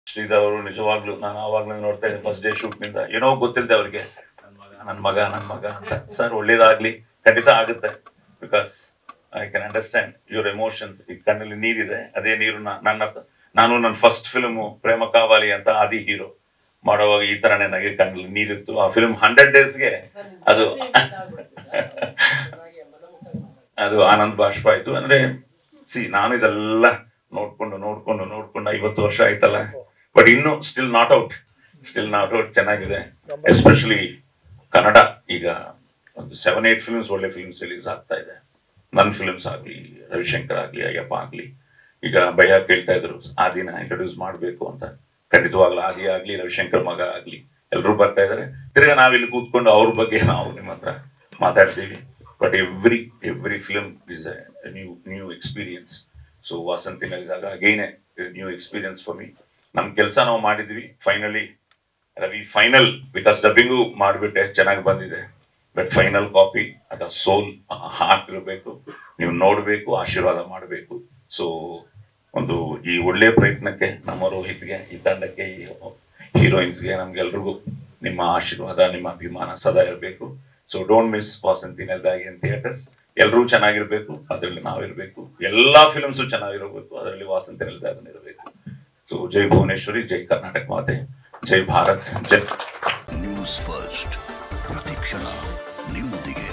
ಶ್ರೀಧರ್ ಅವರು ನಿಜವಾಗ್ಲೂ ನಾನು ಆವಾಗ್ಲೂ ನೋಡ್ತಾ ಇದ್ದೆ ಫಸ್ಟ್ ಡೇ ಶೂಟ್ ನಿಂದ ಏನೋ ಗೊತ್ತಿಲ್ಲದೆ ಅವ್ರಿಗೆ ನನ್ ಮಗ ನನ್ ಮಗ ನನ್ ಮಗ ಅಂತ ಸರ್ ಒಳ್ಳೇದಾಗ್ಲಿ ಖಂಡಿತ ಆಗುತ್ತೆ because I can understand your emotions ಈ ಕಣ್ಣಲ್ಲಿ ನೀರಿದೆ ಅದೇ ನೀರು ನ- ನನ್ನ ನಾನು ನನ್ನ ಫಸ್ಟ್ ಫಿಲ್ಮು ಪ್ರೇಮ ಕಾವಾಲಿ ಅಂತ ಆದಿ ಹೀರೋ ಮಾಡುವಾಗ ಈ ತರನೇ ನನಗೆ ಕಣ್ಣಲ್ಲಿ ನೀರಿತ್ತು ಆ ಫಿಲ್ಮ್ ಹಂಡ್ರೆಡ್ ಡೇಸ್ಗೆ ಅದು ಅದು ಆನಂದ್ ಬಾಷ್ಪ ಆಯ್ತು ಅಂದ್ರೆ ಸಿ ನಾನು ಇದೆಲ್ಲ ನೋಡ್ಕೊಂಡು ನೋಡ್ಕೊಂಡು ನೋಡ್ಕೊಂಡು ಐವತ್ತು ವರ್ಷ ಆಯ್ತಲ್ಲ ಬಟ್ ಇನ್ನು still not out still not out ಚೆನ್ನಾಗಿದೆ ಎಸ್ಪೆಷಲಿ ಕನ್ನಡ ಈಗ ಒಂದು ಸೆವೆನ್ ಏಟ್ ಫಿಲ್ಮ್ಸ್ ಒಳ್ಳೆ ಫಿಲ್ಮ್ಸ್ ರಿಲೀಸ್ ಆಗ್ತಾ ಇದೆ ನನ್ನ ಫಿಲ್ಮ್ಸ್ ಆಗ್ಲಿ ರವಿಶಂಕರ್ ಆಗ್ಲಿ ಅಯ್ಯಪ್ಪ ಆಗ್ಲಿ ಈಗ ಭಯ ಕೇಳ್ತಾ ಇದ್ರು ಆದಿನ ಇಂಟ್ರೊಡ್ಯೂಸ್ ಮಾಡ್ಬೇಕು ಅಂತ ಖಂಡಿತವಾಗ್ಲೂ ಆದಿ ಆಗ್ಲಿ ರವಿಶಂಕರ್ ಮಗ ಆಗ್ಲಿ ಎಲ್ರು ಬರ್ತಾ ಇದಾರೆ ತಿರ್ಗಾ ನಾವಿಲ್ಲಿ ಕೂತ್ಕೊಂಡು ಅವ್ರ ಬಗ್ಗೆ ನಾವು ನಿಮ್ಮ ಹತ್ರ ಮಾತಾಡ್ತೀವಿ but every every film is new new experience so ವಾಸಂತಿನಲ್ಲಿದ್ದಾಗ again new experience for me ನಮ್ ಕೆಲಸ ನಾವು ಮಾಡಿದ್ವಿ finally Ravi final because dubbing ಮಾಡಿಬಿಟ್ಟೆ ಚೆನ್ನಾಗಿ ಬಂದಿದೆ ಬಟ್ ಫೈನಲ್ ಕಾಪಿ ಅದ ಸೋಲ್ ಹಾರ್ಟ್ ಇರಬೇಕು ನೀವು ನೋಡಬೇಕು ಆಶೀರ್ವಾದ ಮಾಡಬೇಕು ಸೊ ಒಂದು ಈ ಒಳ್ಳೆ ಪ್ರಯತ್ನಕ್ಕೆ ನಮ್ಮ ರೋಹಿತ್ಗೆ ಈ ತಂಡಕ್ಕೆ ಈ ಹೀರೋಯಿನ್ಸ್ಗೆ ನಮ್ಗೆಲ್ರಿಗೂ ನಿಮ್ಮ ಆಶೀರ್ವಾದ ನಿಮ್ಮ ಅಭಿಮಾನ ಸದಾ ಇರಬೇಕು ಸೊ ಡೋಂಟ್ ಮಿಸ್ ವಾಸಂತಿ ನೆಲದಾಗಿ ಅಂತ ಥಿಯೇಟರ್ಸ್ ಎಲ್ಲರೂ ಚೆನ್ನಾಗಿರ್ಬೇಕು ಅದರಲ್ಲಿ ನಾವಿರ್ಬೇಕು ಎಲ್ಲಾ ಫಿಲ್ಮ್ಸು ಚೆನ್ನಾಗಿರಬೇಕು ಅದರಲ್ಲಿ ವಾಸಂತಿ ನೆಲದಾಗ ಇರಬೇಕು ಸೊ ಜೈ ಭುವನೇಶ್ವರಿ ಜೈ ಕರ್ನಾಟಕ ಮಾತೆ ಜೈ ಭಾರತ್ ಜೈ ನ್ಯೂಸ್ ಫಸ್ಟ್ ಪ್ರತಿಕ್ಷಣ ನಿಮ್ಮೊಂದಿಗೆ